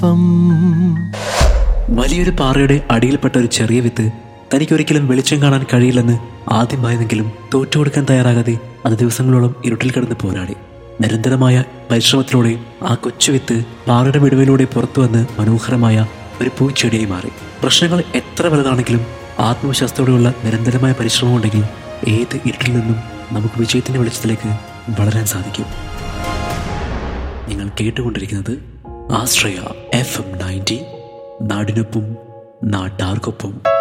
ഒപ്പം വലിയൊരു പാറയുടെ അടിയിൽപ്പെട്ട ഒരു ചെറിയ വിത്ത് തനിക്കൊരിക്കലും വെളിച്ചം കാണാൻ കഴിയില്ലെന്ന് ആദ്യമായതെങ്കിലും തോറ്റുകൊടുക്കാൻ തയ്യാറാകാതെ അത് ദിവസങ്ങളോളം ഇരുട്ടിൽ കിടന്ന് പോരാടി നിരന്തരമായ പരിശ്രമത്തിലൂടെ ആ കൊച്ചു വിത്ത് പാറയുടെ വിടുവിലൂടെ പുറത്തു വന്ന് മനോഹരമായ ഒരു പൂച്ചെടിയായി മാറി പ്രശ്നങ്ങൾ എത്ര വലുതാണെങ്കിലും ആത്മവിശ്വാസത്തോടെയുള്ള നിരന്തരമായ പരിശ്രമം ഉണ്ടെങ്കിൽ ഏത് ഇരുട്ടിൽ നിന്നും നമുക്ക് വിജയത്തിന്റെ വെളിച്ചത്തിലേക്ക് വളരാൻ സാധിക്കും നിങ്ങൾ കേട്ടുകൊണ്ടിരിക്കുന്നത് ആശ്രയ എഫ് എം നയൻറ്റി നാടിനൊപ്പം നാട്ടാർക്കൊപ്പം